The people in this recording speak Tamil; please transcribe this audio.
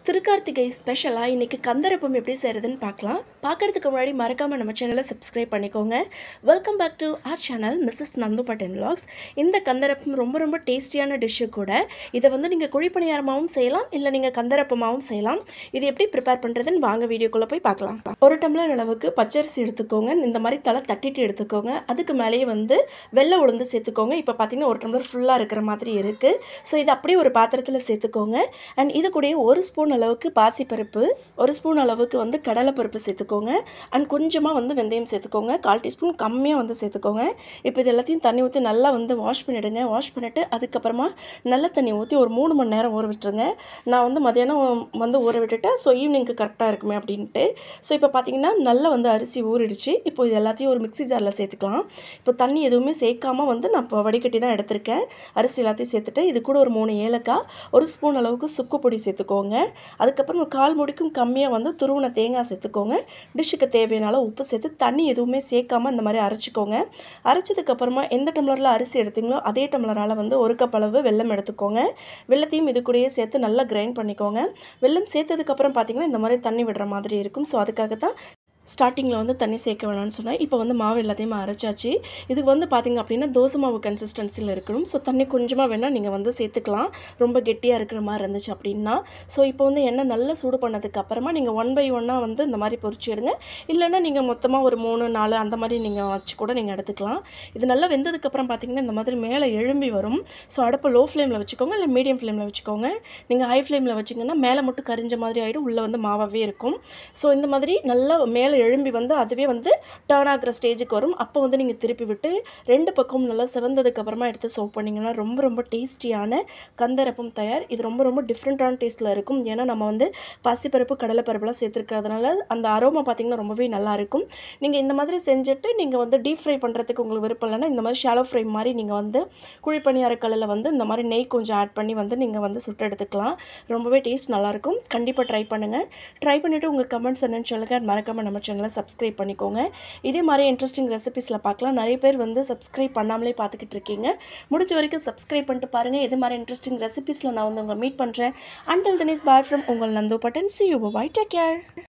திருக்கார்த்திகை ஸ்பெஷலாக இன்றைக்கி கந்தரப்பம் எப்படி செய்கிறதுன்னு பார்க்கலாம் பார்க்குறதுக்கு முன்னாடி மறக்காமல் நம்ம சேனலை சப்ஸ்கிரைப் பண்ணிக்கோங்க welcome back to our channel missus Nandhu button vlogs இந்த கந்தரப்பம் ரொம்ப ரொம்ப டேஸ்டியான டிஷ்ஷு கூட இதை வந்து நீங்கள் குழிப்பணியாரமாகவும் செய்யலாம் இல்லை நீங்கள் கந்தரப்பமாகவும் செய்யலாம் இது எப்படி ப்ரிப்பேர் பண்ணுறதுன்னு வாங்க வீடியோக்குள்ளே போய் பார்க்கலாம் ஒரு டம்ளர் அளவுக்கு பச்சரிசி எடுத்துக்கோங்க இந்த மாதிரி தலை தட்டிட்டு எடுத்துக்கோங்க அதுக்கு மேலேயே வந்து வெள்ளை உளுந்து சேர்த்துக்கோங்க இப்போ பார்த்தீங்கன்னா ஒரு டம்ளர் ஃபுல்லாக இருக்கிற மாதிரி இருக்குது ஸோ இது அப்படியே ஒரு பாத்திரத்தில் சேர்த்துக்கோங்க அண்ட் இது கூடயே ஒரு ஸ்பூன் அளவுக்கு பாசிப்பருப்பு ஒரு ஸ்பூன் அளவுக்கு வந்து கடலைப்பருப்பு சேர்த்துக்கோங்க அண்ட் கொஞ்சமாக வந்து வெந்தயம் சேர்த்துக்கோங்க கால் டீஸ்பூன் கம்மியாக வந்து சேர்த்துக்கோங்க இப்போ இது எல்லாத்தையும் தண்ணி ஊற்றி நல்லா வந்து வாஷ் பண்ணிவிடுங்க வாஷ் பண்ணிவிட்டு அதுக்கப்புறமா நல்ல தண்ணி ஊற்றி ஒரு மூணு மணி நேரம் ஊற விட்டுருங்க நான் வந்து மதியானம் வந்து ஊற விட்டுட்டேன் ஸோ ஈவினிங்க்கு கரெக்டாக இருக்குமே அப்படின்ட்டு ஸோ இப்போ பார்த்தீங்கன்னா நல்லா வந்து அரிசி ஊறிடுச்சு இப்போ இது எல்லாத்தையும் ஒரு மிக்ஸி ஜாரில் சேர்த்துக்கலாம் இப்போ தண்ணி எதுவுமே சேர்க்காம வந்து நான் இப்போ வடிகட்டி தான் எடுத்திருக்கேன் அரிசி எல்லாத்தையும் சேர்த்துட்டு இது கூட ஒரு மூணு ஏலக்காய் ஒரு ஸ்பூன் அளவுக்கு சுக்கு பொடி சேர்த்துக்கோங்க அதுக்கப்புறம் ஒரு கால் முடிக்கும் கம்மியாக வந்து துருவின தேங்காய் சேர்த்துக்கோங்க டிஷ்ஷுக்கு தேவையான அளவு உப்பு சேர்த்து தண்ணி எதுவுமே சேர்க்காம இந்த மாதிரி அரைச்சிக்கோங்க அரைச்சதுக்கப்புறமா எந்த டம்ளரில் அரிசி எடுத்தீங்களோ அதே டம்ளரால் வந்து ஒரு கப் அளவு வெல்லம் எடுத்துக்கோங்க வெள்ளத்தையும் இது கூடயே சேர்த்து நல்லா கிரைண்ட் பண்ணிக்கோங்க வெல்லம் சேர்த்ததுக்கப்புறம் பார்த்தீங்கன்னா இந்த மாதிரி தண்ணி விடுற மாதிரி இருக்கும் ஸோ அதுக்காக தான் ஸ்டார்டிங்கில் வந்து தண்ணி சேர்க்க வேணாம்னு சொன்னேன் இப்போ வந்து மாவு எல்லாத்தையுமே அரைச்சாச்சு இதுக்கு வந்து பார்த்திங்க அப்படின்னா தோசை மாவு கன்சிஸ்டன்சியில் இருக்கணும் ஸோ தண்ணி கொஞ்சமாக வேணால் நீங்கள் வந்து சேர்த்துக்கலாம் ரொம்ப கெட்டியாக இருக்கிற மாதிரி இருந்துச்சு அப்படின்னா ஸோ இப்போ வந்து எண்ணெய் நல்லா சூடு பண்ணதுக்கு அப்புறமா நீங்கள் ஒன் பை ஒன்னாக வந்து இந்த மாதிரி பொரிச்சு எடுங்க இல்லைன்னா நீங்கள் மொத்தமாக ஒரு மூணு நாலு அந்த மாதிரி நீங்கள் வச்சு கூட நீங்கள் எடுத்துக்கலாம் இது நல்லா வெந்ததுக்கப்புறம் பார்த்தீங்கன்னா இந்த மாதிரி மேலே எழும்பி வரும் ஸோ அடுப்பு லோ ஃப்ளேமில் வச்சுக்கோங்க இல்லை மீடியம் ஃப்ளேமில் வச்சுக்கோங்க நீங்கள் ஹை ஃப்ளேமில் வச்சிங்கன்னா மேலே மட்டும் கரிஞ்ச மாதிரி ஆகிடும் உள்ளே வந்து மாவாகவே இருக்கும் ஸோ இந்த மாதிரி நல்லா மேலே எழும்பி வந்து அதுவே வந்து டேர்ன் ஆகிற ஸ்டேஜுக்கு வரும் அப்போ வந்து நீங்கள் திருப்பி விட்டு ரெண்டு பக்கமும் நல்லா செவந்ததுக்கு அப்புறமா எடுத்து சர்வ் பண்ணிங்கன்னா ரொம்ப ரொம்ப டேஸ்டியான கந்தரப்பம் தயார் இது ரொம்ப ரொம்ப டிஃப்ரெண்ட்டான டேஸ்ட்டில் இருக்கும் ஏன்னா நம்ம வந்து பாசிப்பருப்பு கடலைப்பருப்புலாம் சேர்த்துருக்கிறதுனால அந்த அரோமா பார்த்திங்கன்னா ரொம்பவே நல்லாயிருக்கும் நீங்கள் இந்த மாதிரி செஞ்சுட்டு நீங்கள் வந்து டீப் ஃப்ரை பண்ணுறதுக்கு உங்களுக்கு விருப்பம் இல்லைன்னா இந்த மாதிரி ஷாலோ ஃப்ரை மாதிரி நீங்கள் வந்து குழிப்பணியார கல்லில் வந்து இந்த மாதிரி நெய் கொஞ்சம் ஆட் பண்ணி வந்து நீங்கள் வந்து சுட்டு எடுத்துக்கலாம் ரொம்பவே டேஸ்ட் நல்லாயிருக்கும் கண்டிப்பாக ட்ரை பண்ணுங்கள் ட்ரை பண்ணிவிட்டு உங்கள் கமெண்ட்ஸ் என்னன்னு சொல்லுங்கள் மறக்காமல் நம்ம சேனலை சப்ஸ்கிரைப் பண்ணிக்கோங்க இதே மாதிரி இன்ட்ரெஸ்டிங் ரெசிபிஸில் பார்க்கலாம் நிறைய பேர் வந்து சப்ஸ்கிரைப் பண்ணாமலே பார்த்துக்கிட்டு இருக்கீங்க முடிஞ்ச வரைக்கும் சப்ஸ்கிரைப் பண்ணிட்டு பாருங்கள் இதே மாதிரி இன்ட்ரெஸ்டிங் ரெசிபிஸில் நான் வந்து உங்களை மீட் பண்ணுறேன் அண்டில் தினிஸ் பாய் ஃப்ரம் உங்கள் Nandhu button see you bye take care